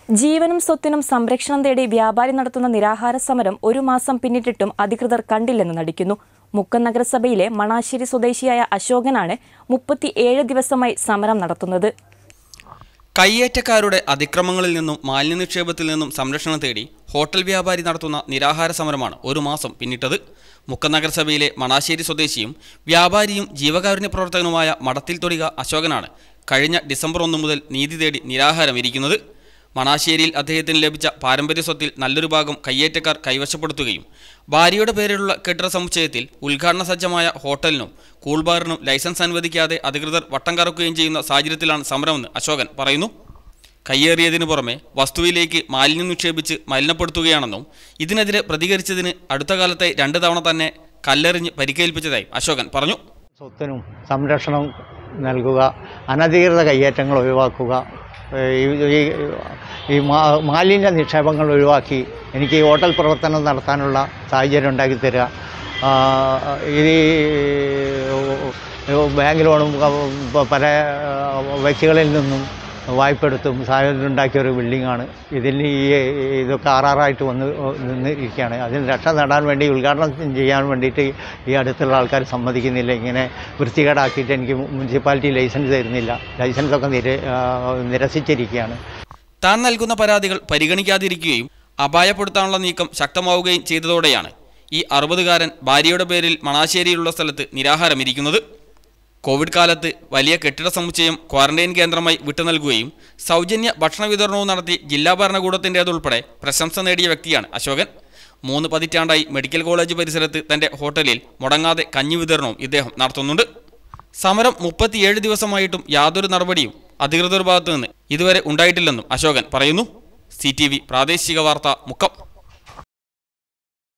ജീവനും സ്വത്തിനും സംരക്ഷണം തേടി വ്യാപാരി നടത്തുന്ന നിരാഹാര സമരം ഒരു മാസം പിന്നിട്ടിട്ടും അധികൃതർ കണ്ടില്ലെന്ന് നടിക്കുന്നു മുക്കം നഗരസഭയിലെ മണാശ്ശേരി സ്വദേശിയായ അശോകനാണ് മുപ്പത്തിയേഴ് ദിവസമായി സമരം നടത്തുന്നത് കയ്യേറ്റക്കാരുടെ അതിക്രമങ്ങളിൽ നിന്നും മാലിന്യ നിക്ഷേപത്തിൽ നിന്നും സംരക്ഷണം തേടി ഹോട്ടൽ വ്യാപാരി നടത്തുന്ന നിരാഹാര സമരമാണ് ഒരു മാസം പിന്നിട്ടത് മുക്കം നഗരസഭയിലെ മണാശ്ശേരി സ്വദേശിയും വ്യാപാരിയും ജീവകാരുണ്യ പ്രവർത്തകനുമായ മടത്തിൽ തൊടിക അശോകനാണ് കഴിഞ്ഞ ഡിസംബർ ഒന്ന് മുതൽ നീതി തേടി നിരാഹാരം ഇരിക്കുന്നത് മണാശ്ശേരിയിൽ അദ്ദേഹത്തിന് ലഭിച്ച പാരമ്പര്യ സ്വത്തിൽ നല്ലൊരു ഭാഗം കയ്യേറ്റക്കാർ കൈവശപ്പെടുത്തുകയും ഭാര്യയുടെ പേരിലുള്ള കെട്ടിട സമുച്ചയത്തിൽ ഉദ്ഘാടന സജ്ജമായ ഹോട്ടലിനും കൂൾബാറിനും ലൈസൻസ് അനുവദിക്കാതെ അധികൃതർ വട്ടം കറക്കുകയും ചെയ്യുന്ന സാഹചര്യത്തിലാണ് സമരമെന്ന് അശോകൻ പറയുന്നു കയ്യേറിയതിനു പുറമെ വസ്തുവിലേക്ക് മാലിന്യം നിക്ഷേപിച്ച് മലിനപ്പെടുത്തുകയാണെന്നും ഇതിനെതിരെ പ്രതികരിച്ചതിന് അടുത്ത കാലത്തെ രണ്ട് തവണ തന്നെ കല്ലെറിഞ്ഞ് പരിക്കേൽപ്പിച്ചതായി അശോകൻ പറഞ്ഞു സ്വത്തിനും സംരക്ഷണം നൽകുക അനധികൃത കയ്യേറ്റങ്ങൾ ഒഴിവാക്കുക ഈ- ഈ ഈ മാ- മാലിന്യ നിക്ഷേപങ്ങൾ ഒഴിവാക്കി എനിക്ക് ഈ ഹോട്ടൽ പ്രവർത്തനം നടത്താനുള്ള സാഹചര്യം ഉണ്ടാക്കി തരിക ആ, ഇത് ഈ ബാങ്ക് ലോണും പ- പല വ്യക്തികളിൽ നിന്നും വായ്പ എടുത്തും സാഹചര്യം ഉണ്ടാക്കിയ ഒരു ബിൽഡിങ്ങാണ് ഇതിൽ ഈ ഇതൊക്കെ ആറാറായിട്ട് വന്ന് നിന്ന് ഇരിക്കുകയാണ് അതിന് രക്ഷ നേടാൻ വേണ്ടി ഉദ്ഘാടനം ചെയ്യാൻ വേണ്ടിയിട്ട് ഈ അടുത്തുള്ള ആൾക്കാർ സമ്മതിക്കുന്നില്ല ഇങ്ങനെ വൃത്തികേടാക്കിയിട്ട് എനിക്ക് മുനിസിപ്പാലിറ്റി ലൈസൻസ് തരുന്നില്ല ലൈസൻസൊക്കെ നിര ആ, നിരസിച്ചിരിക്കുകയാണ് താൻ നൽകുന്ന പരാതികൾ പരിഗണിക്കാതിരിക്കുകയും അപായപ്പെടുത്താനുള്ള നീക്കം ശക്തമാവുകയും ചെയ്തതോടെയാണ് ഈ അറുപതുകാരൻ ഭാര്യയുടെ പേരിൽ മണാശ്ശേരിയിലുള്ള സ്ഥലത്ത് നിരാഹാരമിരിക്കുന്നത് കോവിഡ് കാലത്ത് വലിയ കെട്ടിട സമുച്ചയം ക്വാറന്റൈൻ കേന്ദ്രമായി വിട്ടു നൽകുകയും സൗജന്യ ഭക്ഷണ വിതരണവും നടത്തി ജില്ലാ ഭരണകൂടത്തിൻ്റേതുൾപ്പെടെ പ്രശംസ നേടിയ വ്യക്തിയാണ് അശോകൻ മൂന്ന് പതിറ്റാണ്ടായി മെഡിക്കൽ കോളേജ് പരിസരത്ത് തന്റെ ഹോട്ടലിൽ മുടങ്ങാതെ കഞ്ഞി വിതരണവും ഇദ്ദേഹം നടത്തുന്നുണ്ട് സമരം മുപ്പത്തിയേഴ് ദിവസമായിട്ടും യാതൊരു നടപടിയും അധികൃതർ ഭാഗത്തു നിന്ന് ഇതുവരെ ഉണ്ടായിട്ടില്ലെന്നും അശോകൻ പറയുന്നു സി പ്രാദേശിക വാർത്ത മുക്കം